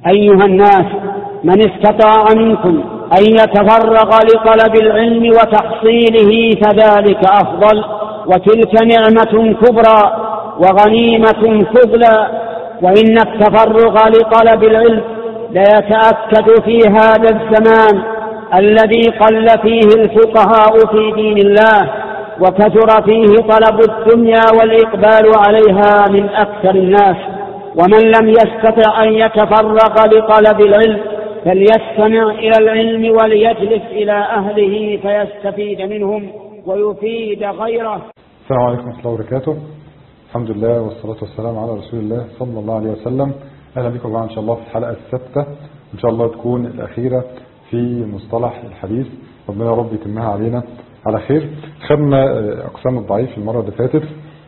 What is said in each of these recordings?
أيها الناس من استطاع منكم أن يتفرغ لطلب العلم وتحصيله فذلك أفضل وتلك نعمة كبرى وغنيمة فضلى وإن التفرغ لطلب العلم ليتأكد في هذا الزمان الذي قل فيه الفقهاء في دين الله وكثر فيه طلب الدنيا والإقبال عليها من أكثر الناس ومن لم يستطع أن يتفرغ لطلب العلم فليستمع إلى العلم وليجلس إلى أهله فيستفيد منهم ويفيد غيره السلام عليكم ورحمة الله وبركاته الحمد لله والصلاة والسلام على رسول الله صلى الله عليه وسلم أهلا بكم معنا إن شاء الله في الحلقة السادسة إن شاء الله تكون الأخيرة في مصطلح الحديث ربنا يا رب يتمها علينا على خير خدنا أقسام الضعيف المرة اللي فاتت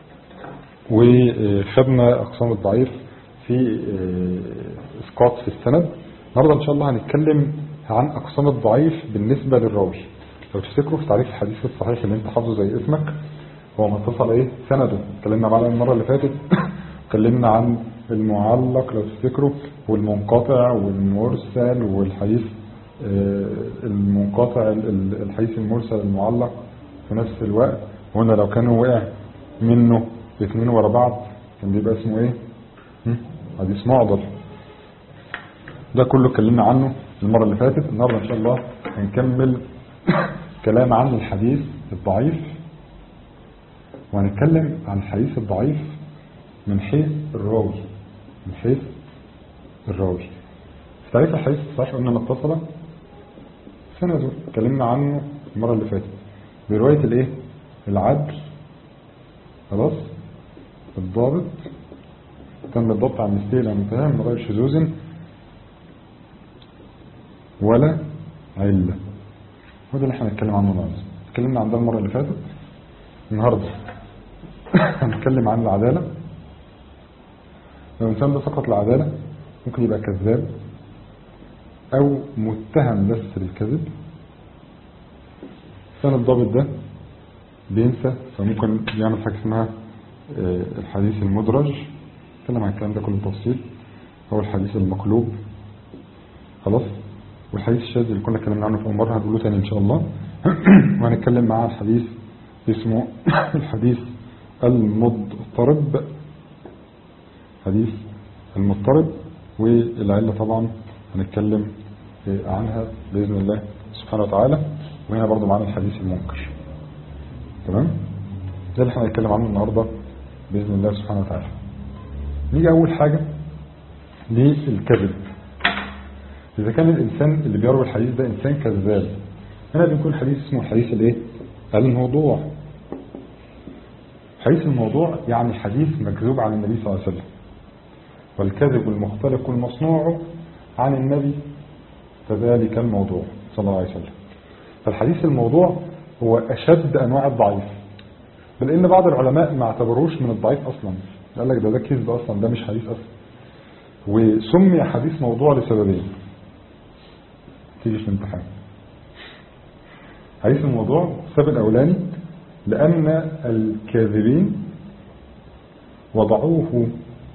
وخدنا أقسام الضعيف في إسقاط في السند النهارده إن شاء الله هنتكلم عن أقسام الضعيف بالنسبة للراوي لو تفتكروا في تعريف الحديث الصحيح اللي انت حافظه زي اسمك هو ما اتصل ايه سنده اتكلمنا معاه المرة اللي فاتت اتكلمنا عن المعلق لو تفتكروا والمنقطع والمرسل والحديث المنقطع الحديث المرسل المعلق في نفس الوقت وهنا لو كانوا وقع منه الاثنين ورا بعض كان بيبقى اسمه ايه حديث معضل ده كله اتكلمنا عنه المرة اللي فاتت النهارده ان شاء الله هنكمل كلام عن الحديث الضعيف وهنتكلم عن الحديث الضعيف من حيث الراوي من حيث الراوي في تعريف الحديث الصحيح قلنا متصلة سنده اتكلمنا عنه المرة اللي فاتت برواية الايه العدل خلاص الضابط تم الضبط عن مثله الى منتهى من غير شذوذ ولا علة وده اللي احنا هنتكلم عنه النهارده اتكلمنا عن ده المرة اللي فاتت النهارده هنتكلم عن العدالة لو الإنسان ده سقط العدالة ممكن يبقى كذاب أو متهم بس بالكذب الإنسان الضابط ده بينسى فممكن يعمل حاجة اسمها الحديث المدرج نتكلم عن الكلام ده كله تفصيل هو الحديث المقلوب خلاص والحديث الشاذ اللي كنا اتكلمنا عنه في أول مرة هنقوله تاني إن شاء الله وهنتكلم مع الحديث اسمه الحديث المضطرب حديث المضطرب والعلة طبعا هنتكلم عنها بإذن الله سبحانه وتعالى وهنا برضو معنا الحديث المنكر تمام ده اللي احنا هنتكلم عنه النهاردة بإذن الله سبحانه وتعالى نيجي أول حاجة للكذب إذا كان الإنسان اللي بيروي الحديث ده إنسان كذاب هنا بيكون الحديث اسمه الحديث الايه الموضوع حديث الموضوع يعني حديث مكذوب عن النبي صلى الله عليه وسلم والكذب المختلق المصنوع عن النبي فذلك الموضوع صلى الله عليه وسلم فالحديث الموضوع هو أشد أنواع الضعيف بل إن بعض العلماء ما اعتبروش من الضعيف أصلا قال لك ده ده كذب أصلا ده مش حديث أصلا وسمي حديث موضوع لسببين تيجي في الامتحان حديث الموضوع السبب الأولاني لأن الكاذبين وضعوه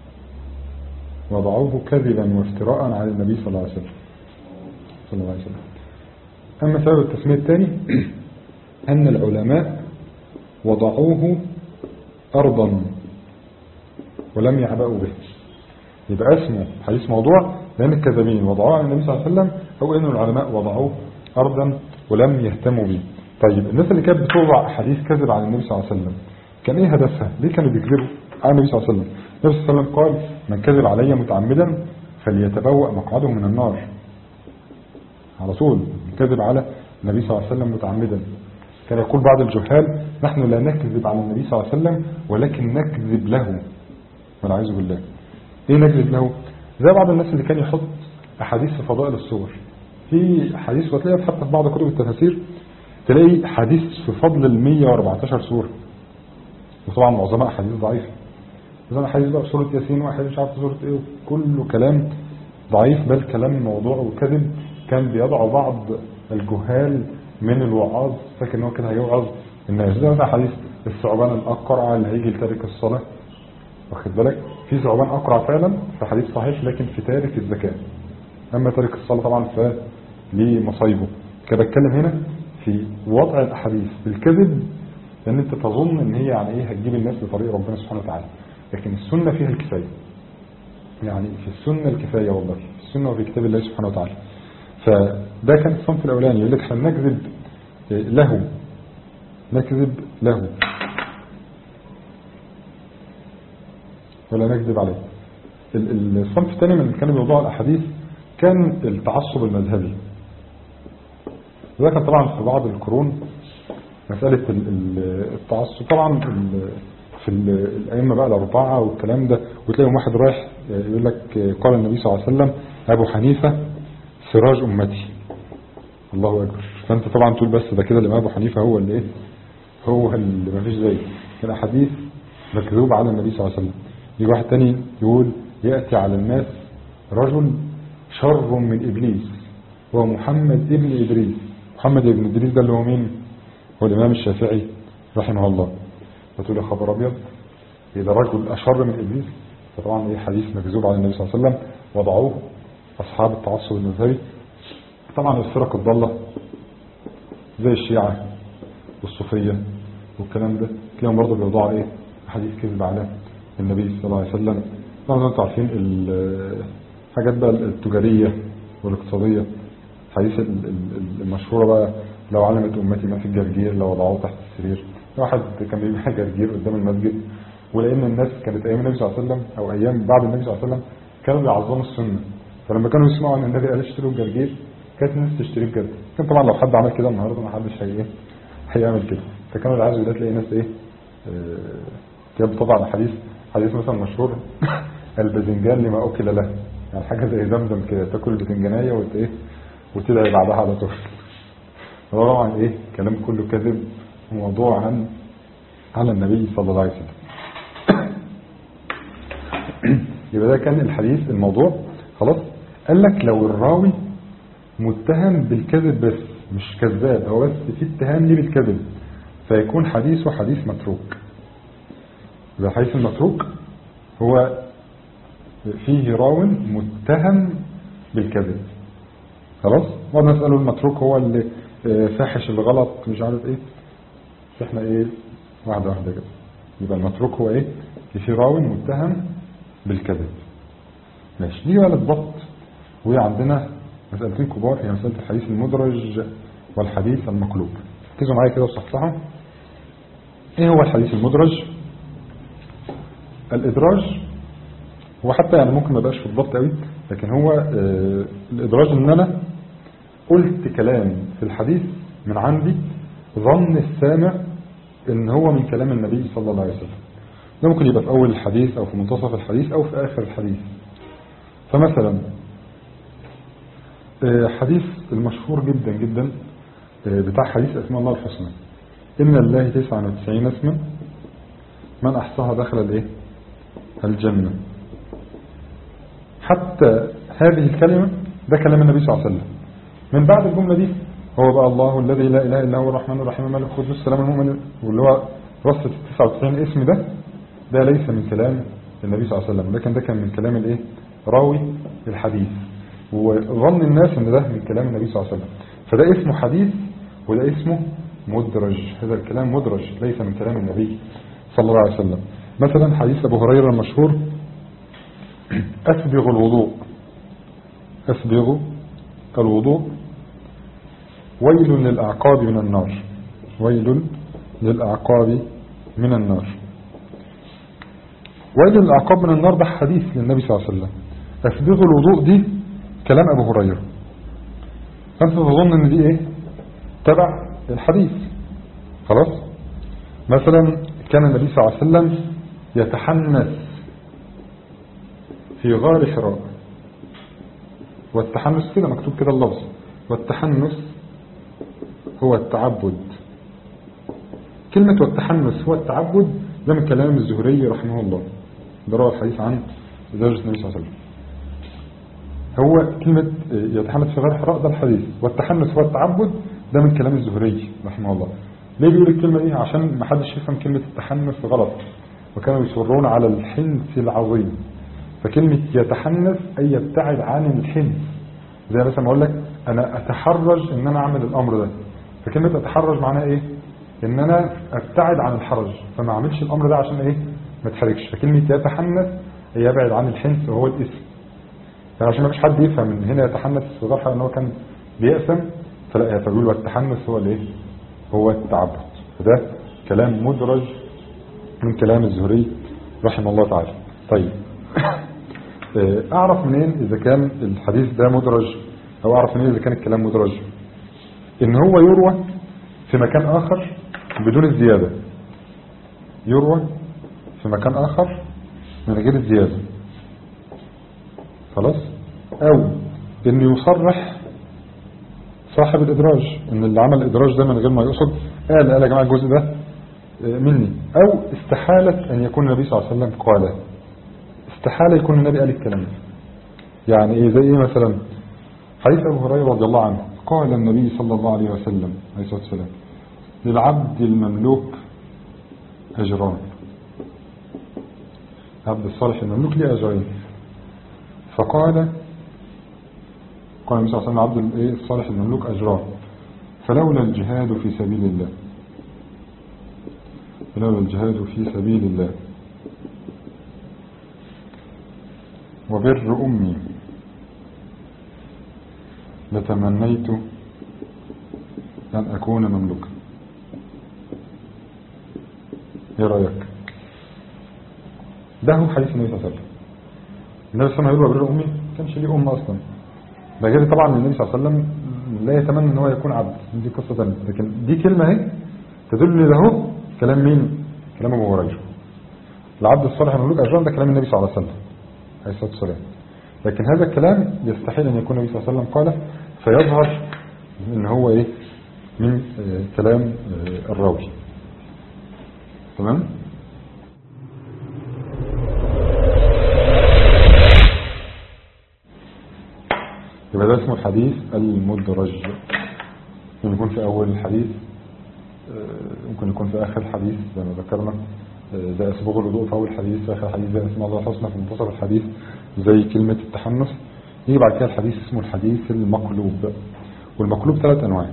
وضعوه كذبا وافتراء على النبي صلى الله عليه وسلم صلى الله عليه وسلم أما سبب التسمية الثاني أن العلماء وضعوه أرضا ولم يعبأوا به يبقى اسمه حديث موضوع لأن الكذبين وضعوه على النبي صلى الله عليه وسلم أو أن العلماء وضعوه أرضا ولم يهتموا به طيب الناس اللي كانت بتوضع حديث كذب عن النبي صلى الله عليه وسلم كان ايه هدفها ليه كانوا بيكذبوا على النبي صلى الله عليه وسلم النبي صلى الله عليه وسلم قال من كذب علي متعمدا فليتبوأ مقعده من النار على طول كذب على النبي صلى الله عليه وسلم متعمدا كان يقول بعض الجهال نحن لا نكذب على النبي صلى الله عليه وسلم ولكن نكذب له والعياذ بالله ايه نكذب له زي بعض الناس اللي كان يحط احاديث في فضائل الصور في حديث وتلاقيها حتى في بعض كتب التفاسير تلاقي حديث في فضل ال 114 سورة وطبعا معظمها حديث ضعيف مثلا حديث بقى سورة ياسين واحد مش عارف سورة ايه كله كلام ضعيف بل كلام موضوع وكذب كان بيضع بعض الجهال من الوعاظ فاكر ان هو كده هيوعظ الناس ده مثلا حديث الثعبان الاقرع اللي هيجي لتارك الصلاة واخد بالك في ثعبان اقرع فعلا في حديث صحيح لكن في تارك الزكاة أما تارك الصلاة طبعا فليه مصايبه كده بتكلم هنا في وضع الأحاديث بالكذب لأن أنت تظن أن هي يعني إيه هتجيب الناس لطريق ربنا سبحانه وتعالى لكن السنة فيها الكفاية يعني في السنة الكفاية والله في السنة وفي كتاب الله سبحانه وتعالى فده كان الصنف الأولاني يقول لك احنا نكذب له نكذب له ولا نكذب عليه الصنف الثاني من اللي كانوا بيوضعوا الأحاديث كان التعصب المذهبي وده كان طبعا في بعض القرون مسألة التعصب طبعا في الأئمة بقى الأربعة والكلام ده وتلاقيهم واحد رايح يقول لك قال النبي صلى الله عليه وسلم أبو حنيفة سراج أمتي الله أكبر فأنت طبعا تقول بس ده كده الإمام أبو حنيفة هو اللي إيه هو اللي ما فيش زيه الأحاديث مكذوب على النبي صلى الله عليه وسلم يجي واحد تاني يقول يأتي على الناس رجل شر من إبليس هو محمد ابن إدريس محمد ابن إدريس ده اللي هو مين هو الإمام الشافعي رحمه الله فتقول يا خبر أبيض إذا رجل أشر من إبليس فطبعا إيه حديث مكذوب على النبي صلى الله عليه وسلم وضعوه أصحاب التعصب المذهبي طبعا الفرق الضالة زي الشيعة والصوفية والكلام ده تلاقيهم برضه بيوضعوا ايه حديث كذب على النبي صلى الله عليه وسلم طبعا انتم عارفين الحاجات بقى التجارية والاقتصادية حديث المشهورة بقى لو علمت أمتي ما في الجرجير لو وضعوه تحت السرير واحد كان بيبيع جرجير قدام المسجد ولأن الناس كانت أيام النبي صلى الله عليه وسلم أو أيام بعد النبي صلى الله عليه وسلم كانوا بيعظموا السنة فلما كانوا يسمعوا أن النبي قال اشتروا الجرجير كانت الناس تشتريه بجد كان طبعا لو حد عمل كده النهارده ما حدش هي ايه هيعمل كده فكانوا العزو ده تلاقي ناس ايه جاب طبعا حديث حديث مثلا مشهور الباذنجان لما اكل له يعني حاجه زي زمزم كده تاكل الباذنجانيه وت ايه وتدعي بعدها على طول هو طبعا ايه كلام كله كذب وموضوع عن على النبي صلى الله عليه وسلم يبقى ده كان الحديث الموضوع خلاص قال لك لو الراوي متهم بالكذب بس مش كذاب هو بس في اتهام ليه بالكذب فيكون حديثه حديث متروك يبقى الحديث المتروك هو فيه راو متهم بالكذب خلاص وقد نسأله المتروك هو اللي فاحش الغلط مش عارف ايه احنا ايه واحدة واحدة كده يبقى المتروك هو ايه في راو متهم بالكذب ماشي دي بقى الضبط وهي عندنا مسألتين كبار هي مسألة الحديث المدرج والحديث المقلوب ركزوا معايا كده وصحصحوا ايه هو الحديث المدرج الادراج هو حتى يعني ممكن ما بقاش في الضبط قوي لكن هو آه الادراج ان انا قلت كلام في الحديث من عندي ظن السامع ان هو من كلام النبي صلى الله عليه وسلم ده ممكن يبقى في اول الحديث او في منتصف الحديث او في اخر الحديث فمثلا حديث المشهور جدا جدا بتاع حديث اسماء الله الحسنى إن الله 99 اسما من أحصاها دخل الايه الجنة حتى هذه الكلمة ده كلام النبي صلى الله عليه وسلم من بعد الجملة دي هو بقى الله الذي لا إله إلا هو الرحمن الرحيم الملك القدوس السلام المؤمن واللي هو رصة 99 اسم ده ده ليس من كلام النبي صلى الله عليه وسلم لكن ده كان من كلام الايه راوي الحديث وظن الناس ان ده من كلام النبي صلى الله عليه وسلم فده اسمه حديث وده اسمه مدرج هذا الكلام مدرج ليس من كلام النبي صلى الله عليه وسلم مثلا حديث ابو هريره المشهور اسبغ الوضوء اسبغ الوضوء ويل للاعقاب من النار ويل للاعقاب من النار ويل للاعقاب من النار ده حديث للنبي صلى الله عليه وسلم اسبغ الوضوء دي كلام أبو هريرة فأنت تظن أن دي إيه تبع الحديث خلاص مثلا كان النبي صلى الله عليه وسلم يتحنث في غار حراء والتحنث كده مكتوب كده اللفظ والتحنث هو التعبد كلمة والتحنث هو التعبد ده من كلام الزهري رحمه الله ده روى الحديث عن زوجة النبي صلى الله عليه وسلم هو كلمة يتحنث في غير حراء ده الحديث والتحنث هو التعبد ده من كلام الزهري رحمه الله ليه بيقول الكلمة دي عشان ما حدش يفهم كلمة التحنث غلط وكانوا يصرون على الحنث العظيم فكلمة يتحنث أي يبتعد عن الحنث زي مثلا ما اقول لك انا اتحرج ان انا اعمل الامر ده فكلمة اتحرج معناها ايه ان انا ابتعد عن الحرج فما اعملش الامر ده عشان ايه ما اتحرجش فكلمة يتحنث هي يبعد عن الحنث وهو الاسم فعشان ما فيش حد يفهم ان هنا يتحنث استضافها ان هو كان بيأسم فلا يتقول والتحنث هو الايه هو التعبد فده كلام مدرج من كلام الزهري رحمه الله تعالى طيب اعرف منين اذا كان الحديث ده مدرج او اعرف منين اذا كان الكلام مدرج ان هو يروى في مكان اخر بدون الزيادة يروى في مكان اخر من غير الزيادة خلاص او ان يصرح صاحب الادراج ان اللي عمل الادراج ده من غير ما يقصد قال قال يا جماعة الجزء ده مني او استحالة ان يكون النبي صلى الله عليه وسلم قاله استحالة يكون النبي قال الكلام ده يعني ايه زي ايه مثلا حديث ابو هريره رضي الله عنه قال النبي صلى الله عليه وسلم عليه الصلاه والسلام للعبد المملوك اجران عبد الصالح المملوك ليه اجرين فقال قال النبي صلى الله عليه وسلم عبد الصالح المملوك اجران فلولا الجهاد في سبيل الله فلولا الجهاد في سبيل الله وبر أمي لتمنيت أن أكون مملوكا ايه رأيك ده هو حديث النبي صلى الله عليه وسلم النبي صلى الله عليه وسلم يقول وبر أمي كانش ليه أم أصلا ده غير طبعا النبي صلى الله عليه وسلم لا يتمنى ان هو يكون عبد دي قصة ثانيه لكن دي كلمة اهي تدل له كلام مين كلام ابو هريره العبد الصالح المملوك اجران ده كلام النبي صلى الله عليه وسلم عليه الصلاة والسلام لكن هذا الكلام يستحيل أن يكون النبي صلى الله عليه وسلم قاله فيظهر ان هو ايه من آه كلام آه الراوي تمام يبقى ده اسمه الحديث المدرج ممكن يكون في اول الحديث آه ممكن يكون في اخر الحديث زي ما ذكرنا زي أسبوغ الوضوء في أول حديث في آخر حديث زي اسم الله الحسنى في منتصف الحديث زي كلمة التحنث يجي بعد كده الحديث اسمه الحديث المقلوب والمقلوب ثلاث أنواع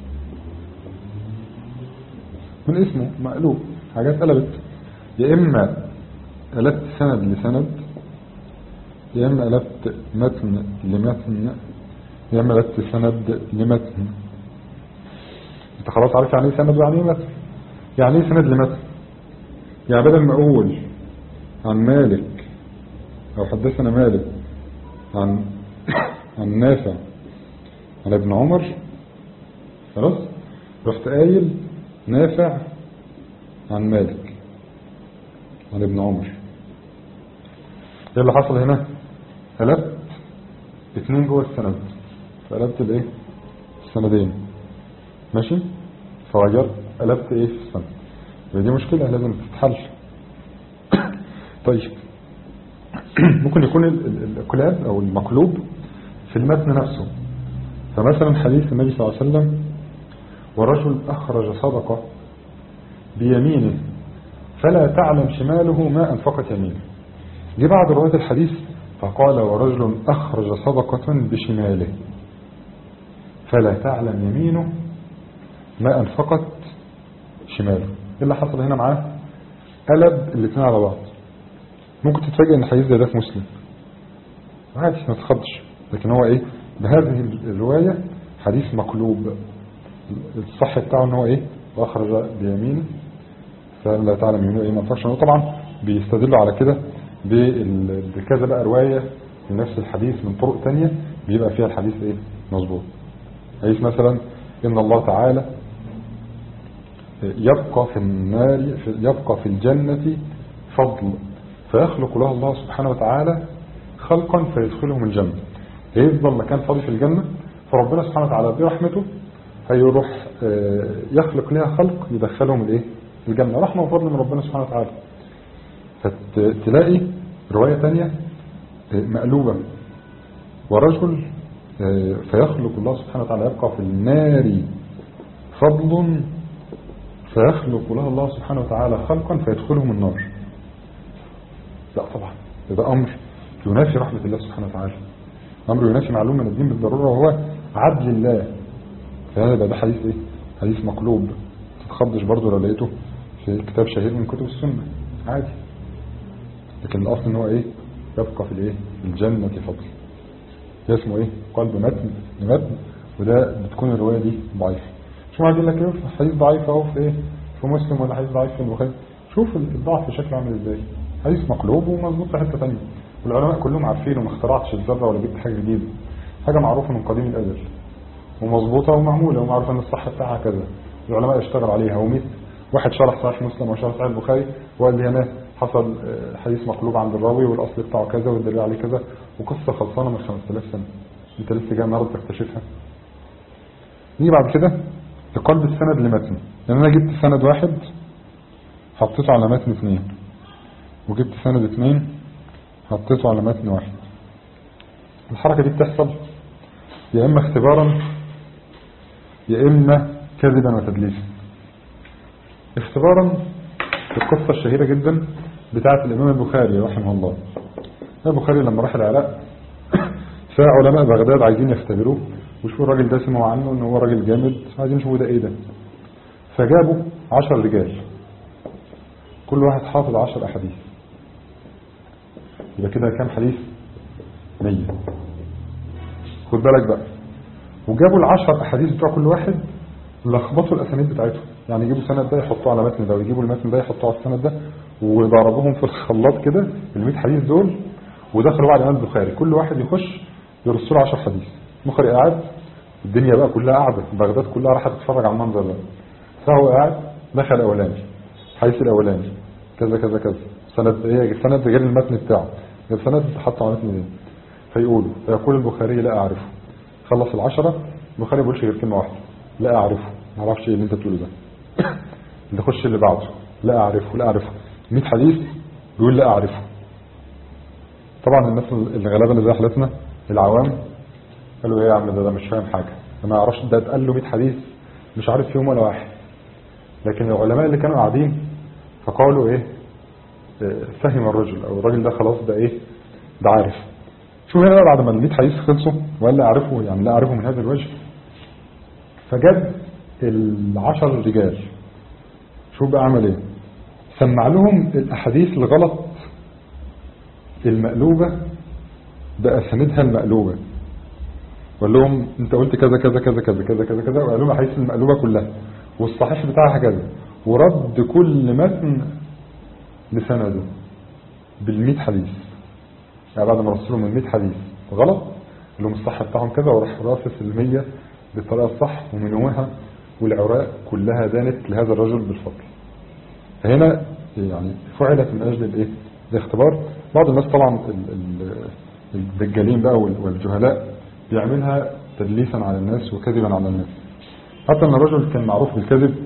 من اسمه مقلوب حاجات قلبت يا إما قلبت سند لسند يا إما قلبت متن لمتن يا إما قلبت سند لمتن انت خلاص عارف يعني ايه سند ويعني ايه متن يعني ايه سند لمتن يعني بدل ما اقول عن مالك او حدثنا مالك عن عن نافع عن ابن عمر خلاص رحت قايل نافع عن مالك عن ابن عمر ايه اللي حصل هنا قلبت اتنين جوه السند فقلبت الايه السندين ماشي فغيرت قلبت ايه في السند دي مشكلة لازم تتحل طيب ممكن يكون القلاب او المقلوب في المتن نفسه فمثلا حديث النبي صلى الله عليه وسلم ورجل أخرج صدقة بيمينه فلا تعلم شماله ما أنفقت يمينه دي بعد رواية الحديث فقال ورجل أخرج صدقة بشماله فلا تعلم يمينه ما أنفقت شماله ايه اللي حصل هنا معاه قلب الاثنين على بعض ممكن تتفاجئ ان الحديث ده, ده في مسلم عادي ما تخضش لكن هو ايه بهذه الرواية حديث مقلوب الصح بتاعه ان هو ايه واخرج بيمينه فلا تعلم يمينه ايه ما انفقش طبعا بيستدلوا على كده بكذا بقى رواية من نفس الحديث من طرق تانية بيبقى فيها الحديث ايه مظبوط حديث مثلا ان الله تعالى يبقى في النار يبقى في الجنة فضل فيخلق له الله سبحانه وتعالى خلقا فيدخلهم الجنة هيفضل مكان فاضي في الجنة فربنا سبحانه وتعالى برحمته هيروح يخلق لها خلق يدخلهم الايه الجنة رحمة وفضل من ربنا سبحانه وتعالى فتلاقي رواية تانية مقلوبة ورجل فيخلق الله سبحانه وتعالى يبقى في النار فضل فيخلق له الله سبحانه وتعالى خلقا فيدخلهم النار لا طبعا ده أمر ينافي رحمة الله سبحانه وتعالى أمر ينافي معلوم من الدين بالضرورة وهو عدل الله فهذا يبقى ده حديث إيه حديث مقلوب تتخضش برضه لو لقيته في كتاب شهير من كتب السنة عادي لكن الأصل إن هو إيه يبقى في الإيه في الجنة فضل ده اسمه إيه قلب متن لمتن وده بتكون الرواية دي ضعيفة شو عايز لك ايه حديث ضعيف اهو في ايه في مسلم ولا حديث ضعيف في البخاري شوف الضعف شكله عامل ازاي حديث مقلوب ومظبوط في حته ثانيه والعلماء كلهم عارفين وما اخترعتش الذره ولا جبت حاجه جديده حاجه معروفه من قديم الازل ومظبوطه ومعموله ومعروف ان الصح بتاعها كذا العلماء اشتغل عليها و واحد شرح صحيح مسلم وشرح صحيح البخاري وقال لي هنا حصل حديث مقلوب عند الراوي والاصل بتاعه كذا والدليل عليه كذا وقصه خلصانه من 5000 سنه انت لسه جاي النهارده تكتشفها نيجي بعد كده لقلب السند لمتن يعني انا جبت سند واحد حطيته على متن اثنين وجبت سند اثنين حطيته على متن واحد الحركة دي بتحصل يا اما اختبارا يا اما كذبا وتدليسا اختبارا في القصة الشهيرة جدا بتاعة الامام البخاري رحمه الله البخاري لما راح العراق فعلماء بغداد عايزين يختبروه وشوفوا الراجل ده سمعوا عنه ان هو راجل جامد عايزين يشوفوا ده ايه ده فجابوا عشر رجال كل واحد حافظ عشر احاديث يبقى كده كام حديث مية خد بالك بقى وجابوا العشر احاديث بتوع كل واحد لخبطوا الاسانيد بتاعتهم يعني يجيبوا سند ده يحطوه على متن ده ويجيبوا المتن ده يحطوه على السند ده وضربوهم في الخلاط كده ال 100 حديث دول ودخلوا بعد الامام البخاري كل واحد يخش يرص له 10 حديث البخاري قاعد الدنيا بقى كلها قاعده بغداد كلها راحت تتفرج على المنظر ده فهو قاعد دخل الاولاني حديث الاولاني كذا كذا كذا سند ايه سند غير المتن بتاعه السند حطه على متن ايه فيقول فيقول البخاري لا اعرفه خلص العشرة البخاري ما بيقولش غير كلمه واحده لا اعرفه ما اعرفش ايه اللي انت بتقوله ده اللي خش اللي بعده لا اعرفه لا اعرفه 100 حديث بيقول لا اعرفه طبعا الناس اللي غلابه اللي زي حالتنا العوام قالوا ايه يا عم ده, ده مش فاهم حاجه ما يعرفش ده اتقال له 100 حديث مش عارف فيهم ولا واحد لكن العلماء اللي كانوا قاعدين فقالوا ايه فهم الرجل او الراجل ده خلاص ده ايه ده عارف شوف هنا بعد ما ال 100 حديث خلصوا وقال لا اعرفه يعني لا اعرفه من هذا الوجه فجاب العشر رجال شوف بقى عمل ايه سمع لهم الاحاديث الغلط المقلوبة بأسندها المقلوبة وقال لهم انت قلت كذا كذا كذا كذا كذا كذا كذا وقال لهم الاحاديث المقلوبة كلها والصحيح بتاعها كذا ورد كل متن لسنده بالمئة حديث يعني بعد ما رسلهم المئة حديث غلط قال لهم الصح بتاعهم كذا وراح راسس المية بالطريقة الصح ومنوها والعراء كلها دانت لهذا الرجل بالفضل فهنا يعني فعلت من أجل الايه الاختبار بعض الناس طبعا الدجالين بقى والجهلاء بيعملها تدليسا على الناس وكذبا على الناس حتى ان الرجل كان معروف بالكذب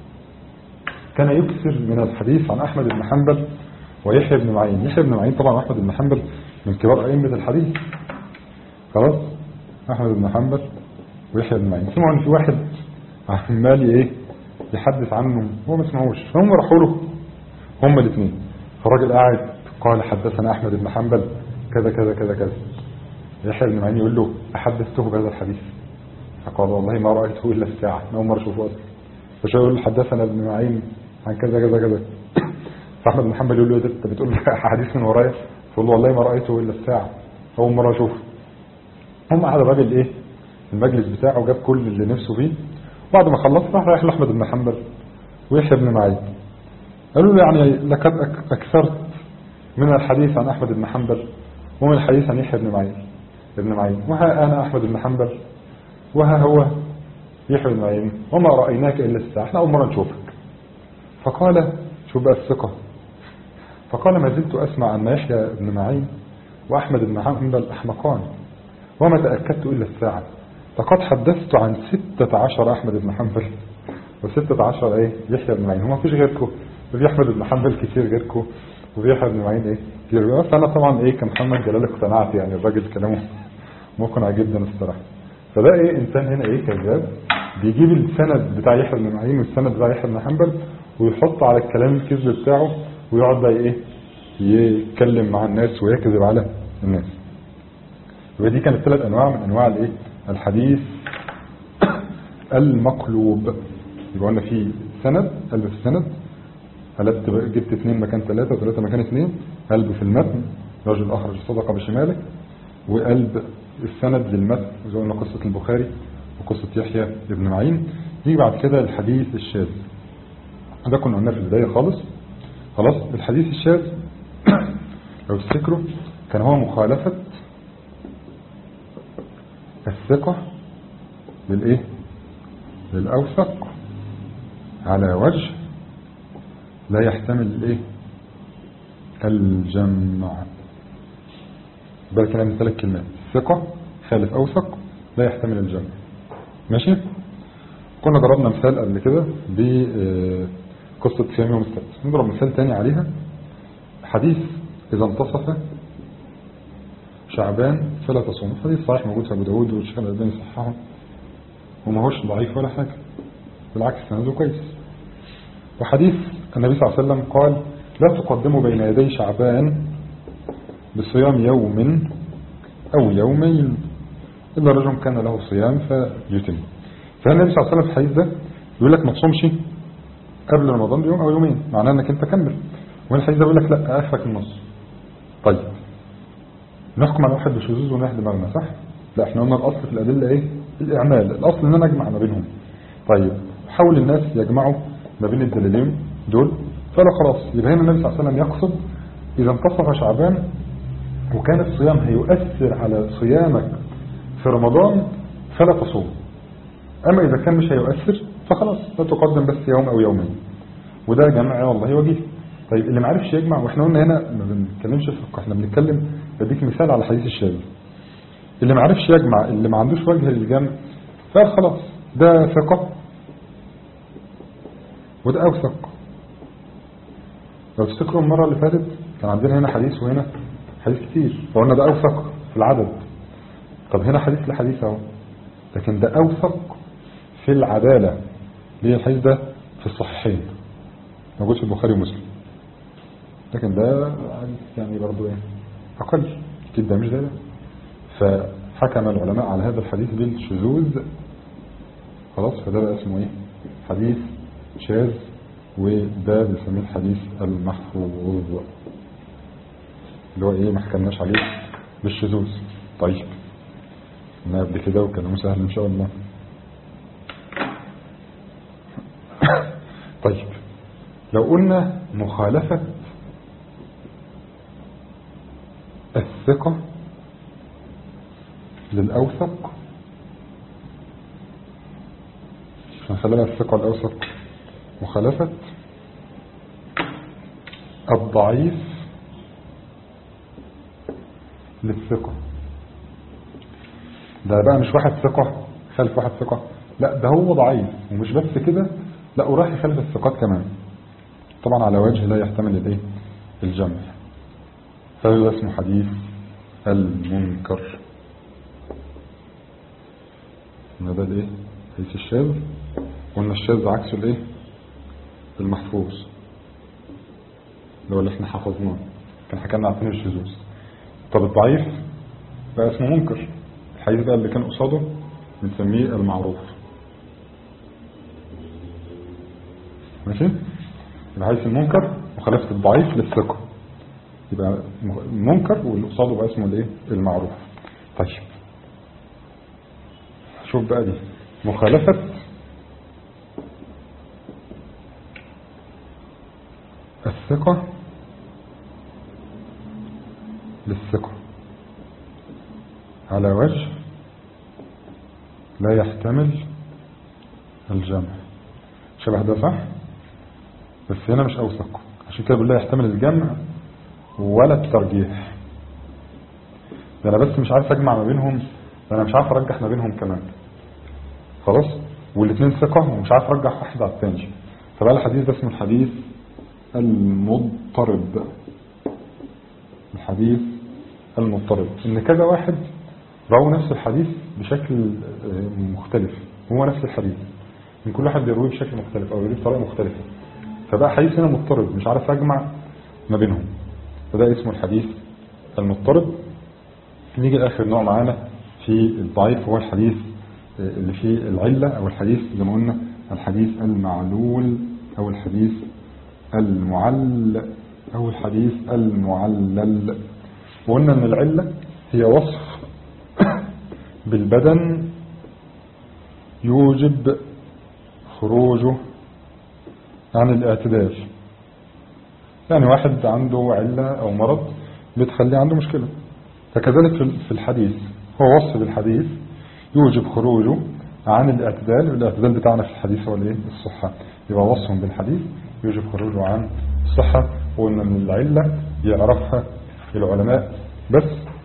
كان يكثر من الحديث عن احمد بن حنبل ويحيى بن معين يحيى بن معين طبعا احمد بن حنبل من كبار ائمه الحديث خلاص احمد بن حنبل ويحيى بن معين سمعوا ان في واحد عمال ايه يحدث عنه هو ما سمعوش فهم راحوا له هم الاثنين فالراجل قاعد قال حدثنا احمد بن حنبل كذا كذا كذا كذا يحيى بن معين يقول له احدثته بهذا الحديث فقال والله ما رايته الا الساعه ما مره اشوفه اصلا فشو يقول حدثنا ابن معين عن كذا كذا كذا فاحمد بن حنبل يقول له انت بتقول حديث من ورايا فقول له والله ما رايته الا الساعه اول مره اشوفه هم قعد الراجل ايه المجلس بتاعه جاب كل اللي نفسه فيه بعد ما خلص راح رايح لاحمد بن حنبل ويحيى بن معين قالوا له يعني لقد اكثرت من الحديث عن احمد بن حنبل ومن الحديث عن يحيى بن معين ابن معين وها انا احمد بن حنبل وها هو يحيى بن معين وما رايناك الا الساعه احنا اول مره نشوفك فقال شو بقى الثقه فقال ما زلت اسمع ان يحيى بن معين واحمد بن حنبل احمقان وما تاكدت الا الساعه لقد حدثت عن ستة عشر أحمد بن حنبل وستة عشر إيه يحيى بن معين هو مفيش غيركم وفي أحمد بن حنبل كتير غيركم وفي يحيى بن معين إيه كتير غيركم فأنا طبعا إيه كمحمد جلال اقتنعت يعني الراجل كلامه مقنع جدا الصراحة فده إيه إنسان هنا إيه كذاب بيجيب السند بتاع يحيى بن معين والسند بتاع يحيى بن حنبل ويحط على الكلام الكذب بتاعه ويقعد بقى إيه يتكلم مع الناس ويكذب على الناس يبقى دي كانت ثلاث انواع من انواع الايه الحديث المقلوب يبقى قلنا في سند قلب في السند قلبت جبت اثنين مكان ثلاثة وثلاثة مكان اثنين قلب في المتن رجل أخرج الصدقة بشماله وقلب السند للمتن زي ما قلنا قصة البخاري وقصة يحيى ابن معين يجي بعد كده الحديث الشاذ ده كنا قلنا في البداية خالص خلاص الحديث الشاذ لو تفتكروا كان هو مخالفة الثقة للايه للأوثق على وجه لا يحتمل الايه الجمع بل كلام من ثلاث كلمات ثقة خالف أوثق لا يحتمل الجمع ماشي كنا ضربنا مثال قبل كده بقصة صيام يوم السبت نضرب مثال تاني عليها حديث إذا انتصف شعبان فلا تصوم حديث صحيح موجود في أبو داود والشيخ الألباني صححه وما هوش ضعيف ولا حاجة بالعكس سنده كويس وحديث النبي صلى الله عليه وسلم قال لا تقدموا بين يدي شعبان بصيام يوم أو يومين إلا رجل كان له صيام فيتم فالنبي صلى الله عليه وسلم في الحديث ده يقول لك ما تصومش قبل رمضان بيوم أو يومين معناه أنك أنت كمل وهنا الحديث ده يقول لك لا آخرك النص طيب نحكم على واحد بشذوذ ونهد دماغنا صح؟ لا احنا قلنا الأصل في الأدلة إيه؟ الإعمال الأصل إن أنا أجمع ما بينهم طيب حاول الناس يجمعوا ما بين الدليلين دول فلا خلاص يبقى هنا النبي صلى الله عليه وسلم يقصد إذا انتصف شعبان وكان الصيام هيؤثر على صيامك في رمضان فلا تصوم أما إذا كان مش هيؤثر فخلاص لا تقدم بس يوم أو يومين وده جمع والله وجيه طيب اللي معرفش يجمع واحنا قلنا هنا ما بنتكلمش في الفقه احنا بنتكلم بديك مثال على حديث الشاذ اللي معرفش يجمع اللي ما عندوش وجه للجمع فخلاص ده ثقة وده أوثق لو تفتكروا المرة اللي فاتت كان عندنا هنا حديث وهنا حديث كتير فقلنا ده أوثق في العدد طب هنا حديث لحديث اهو لكن ده أوثق في العدالة ليه الحديث ده في الصحيحين موجود في البخاري ومسلم لكن ده يعني برضو ايه أقل أكيد ده مش ده, ده فحكم العلماء على هذا الحديث بالشذوذ خلاص فده بقى اسمه ايه حديث شاذ وده بنسميه الحديث المحفوظ اللي هو ايه ما حكمناش عليه بالشذوذ طيب ما قبل كده وكلامه سهل ان شاء الله طيب لو قلنا مخالفة الثقة للأوثق خلينا الثقة الأوثق مخالفة الضعيف للثقة ده بقى مش واحد ثقة خلف واحد ثقة لا ده هو ضعيف ومش بس كده لا وراح يخلف الثقات كمان طبعا على وجه لا يحتمل الايه الجمع فهو اسمه حديث المنكر ان ده الايه حديث الشاذ قلنا الشاذ عكسه الايه المحفوظ اللي هو اللي احنا حفظناه كان حكينا عن الشذوذ طب الضعيف بقى اسمه منكر الحديث ده اللي كان قصاده بنسميه المعروف ماشي الحديث المنكر مخالفة الضعيف للثقة يبقى منكر واللي قصاده بقى اسمه الايه المعروف طيب شوف بقى دي مخالفة الثقة للثقة على وجه لا يحتمل الجمع شبه ده صح بس هنا مش أوثق عشان كده بالله يحتمل الجمع ولا الترجيح ده أنا بس مش عارف أجمع ما بينهم ده أنا مش عارف أرجح ما بينهم كمان خلاص والاثنين ثقة ومش عارف أرجح واحد على الثاني فبقى الحديث ده اسمه الحديث المضطرب الحديث المضطرب ان كذا واحد رووا نفس الحديث بشكل مختلف هو نفس الحديث ان كل واحد بيرويه بشكل مختلف او يرويه بطريقه مختلفه فبقى حديث هنا مضطرب مش عارف اجمع ما بينهم فده اسمه الحديث المضطرب نيجي لآخر نوع معانا في الضعيف هو الحديث اللي فيه العلة أو الحديث زي ما قلنا الحديث المعلول أو الحديث المعل أو الحديث المعلل وقلنا أن العلة هي وصف بالبدن يوجب خروجه عن الاعتدال يعني واحد عنده علة أو مرض بتخليه عنده مشكلة فكذلك في الحديث هو وصف بالحديث يوجب خروجه عن الاعتدال والاعتدال بتاعنا في الحديث هو الايه الصحة يبقى وصف بالحديث يوجب خروجه عن الصحة وقلنا ان العلة يعرفها العلماء بس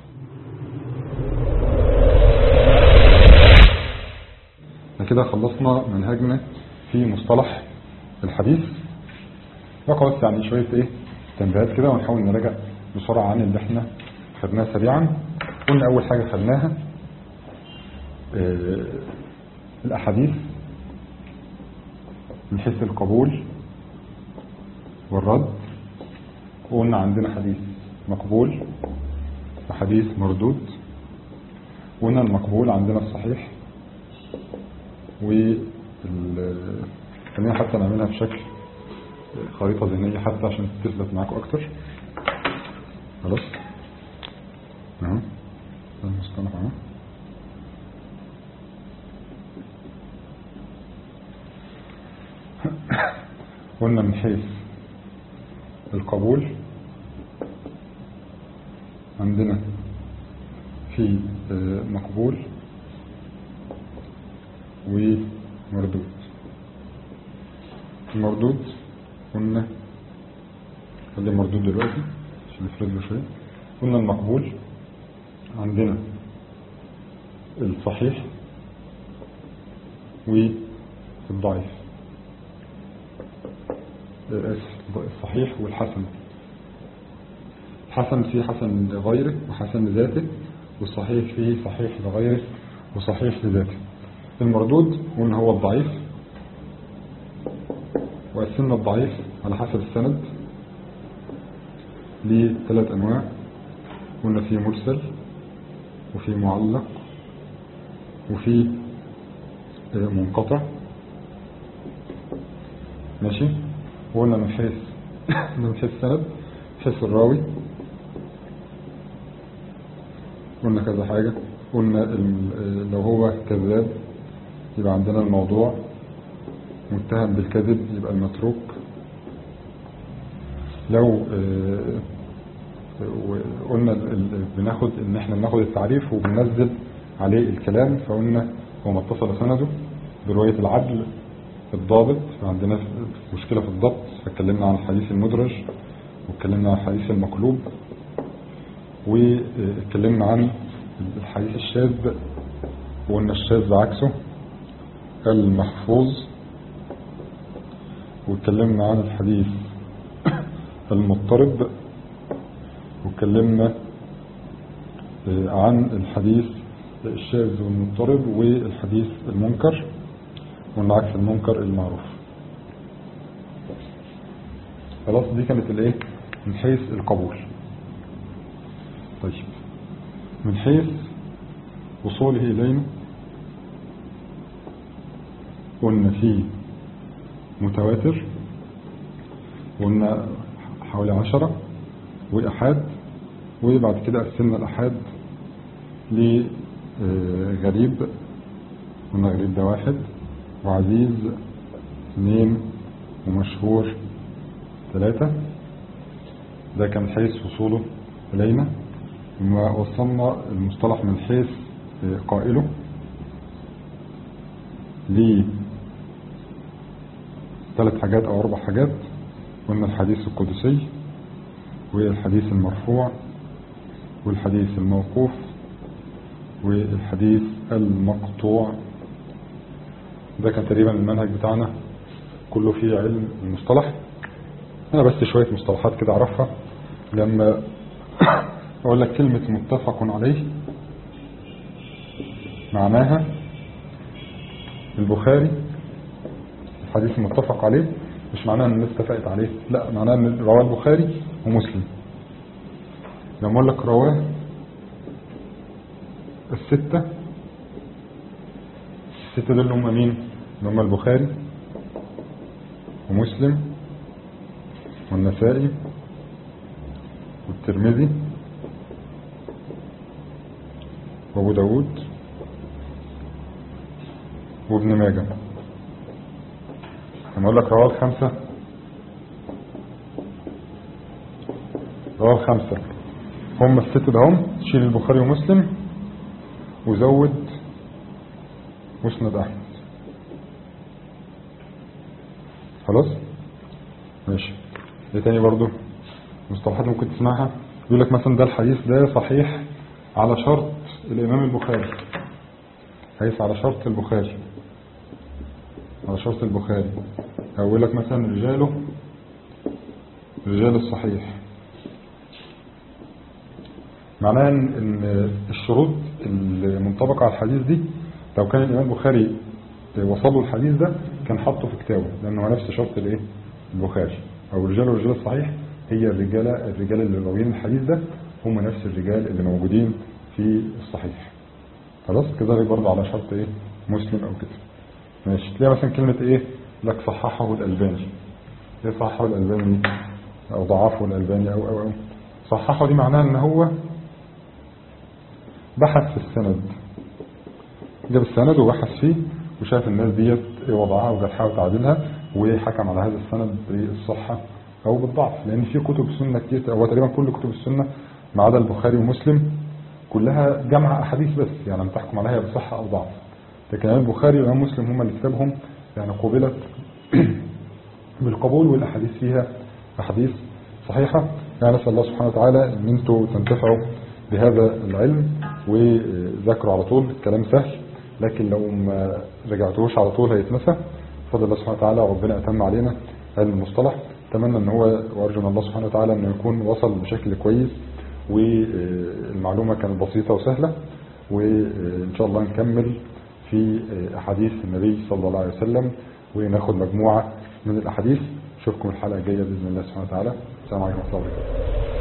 كده خلصنا منهجنا في مصطلح الحديث بقى بس يعني شوية ايه تنبيهات كده ونحاول نراجع بسرعة عن اللي احنا خدناه سريعا قلنا اول حاجة خدناها اه الاحاديث من حيث القبول والرد وقلنا عندنا حديث مقبول وحديث مردود وقلنا المقبول عندنا الصحيح و خلينا حتى نعملها بشكل خريطة ذهنية حتى عشان تثبت معاكم اكتر خلاص اهو ده المصطلح اهو قلنا من حيث القبول عندنا في مقبول ومردود المردود قلنا خلي مردود دلوقتي عشان نفرد له شويه قلنا المقبول عندنا الصحيح والضعيف الصحيح والحسن الحسن فيه حسن لغيره وحسن لذاته والصحيح فيه صحيح لغيره وصحيح لذاته المردود قلنا هو الضعيف وقسمنا الضعيف على حسب السند لثلاث أنواع قلنا فيه مرسل وفي معلق وفي منقطع ماشي وقلنا من حيث من حيث السند حيث الراوي قلنا كذا حاجة قلنا لو هو كذاب يبقى عندنا الموضوع متهم بالكذب يبقى المتروك لو قلنا بناخد ان احنا بناخد التعريف وبننزل عليه الكلام فقلنا هو ما اتصل سنده برواية العدل الضابط عندنا مشكلة في الضبط فاتكلمنا عن الحديث المدرج واتكلمنا عن الحديث المقلوب واتكلمنا عن الحديث الشاذ وقلنا الشاذ عكسه المحفوظ واتكلمنا عن الحديث المضطرب واتكلمنا عن الحديث الشاذ والمضطرب والحديث المنكر قلنا عكس المنكر المعروف خلاص دي كانت الايه من حيث القبول طيب من حيث وصوله إلينا قلنا فيه متواتر قلنا حوالي عشرة وأحاد وبعد كده قسمنا الأحاد لغريب قلنا غريب ده واحد وعزيز اثنين ومشهور ثلاثة ده كان حيث وصوله إلينا ووصلنا المصطلح من حيث قائله ثلاث حاجات أو أربع حاجات قلنا الحديث القدسي والحديث المرفوع والحديث الموقوف والحديث المقطوع ده كان تقريبا المنهج بتاعنا كله فيه علم المصطلح أنا بس شوية مصطلحات كده أعرفها لما أقول لك كلمة متفق عليه معناها البخاري الحديث المتفق عليه مش معناه ان الناس اتفقت عليه لا معناه ان رواه البخاري ومسلم لما اقول لك رواه الستة الستة دول هم مين اللي هم البخاري ومسلم والنسائي والترمذي وابو داود وابن ماجه لما اقول لك رواه الخمسة رواه الخمسة هم الست ده هم شيل البخاري ومسلم وزود مسند احمد خلاص ماشي ايه تاني برضو مصطلحات ممكن تسمعها يقول لك مثلا ده الحديث ده صحيح على شرط الامام البخاري حديث على شرط البخاري على شرط البخاري او يقول لك مثلا رجاله رجال الصحيح معناها ان الشروط المنطبقة على الحديث دي لو كان الامام البخاري وصلوا الحديث ده كان حطه في كتابه لانه هو نفس شرط الايه البخاري او رجال الرجال الصحيح هي الرجاله الرجال اللي راويين الحديث ده هم نفس الرجال اللي موجودين في الصحيح خلاص كذلك برضه على شرط ايه مسلم او كده ماشي تلاقي مثلا كلمة ايه لك صححه الالباني ايه صححه الالباني او ضعفه الالباني او او او صححه دي معناها ان هو بحث في السند جاب السند وبحث فيه وشاف الناس ديت ايه وضعها وجرحها وتعديلها وحكم على هذا السند بالصحة او بالضعف لان في كتب السنة كتير هو تقريبا كل كتب السنة ما عدا البخاري ومسلم كلها جمع احاديث بس يعني لم تحكم عليها بصحة او ضعف لكن البخاري والامام مسلم هم اللي كتابهم يعني قبلت بالقبول والاحاديث فيها احاديث صحيحة يعني نسأل الله سبحانه وتعالى ان انتوا تنتفعوا بهذا العلم وذاكروا على طول الكلام سهل لكن لو ما رجعتوش على طول هيتنسى فضل الله سبحانه وتعالى ربنا أتم علينا علم المصطلح اتمنى ان هو وارجو من الله سبحانه وتعالى انه يكون وصل بشكل كويس والمعلومة كانت بسيطة وسهلة وان شاء الله نكمل في احاديث النبي صلى الله عليه وسلم وناخد مجموعة من الاحاديث اشوفكم الحلقة الجاية باذن الله سبحانه وتعالى السلام عليكم ورحمة الله وبركاته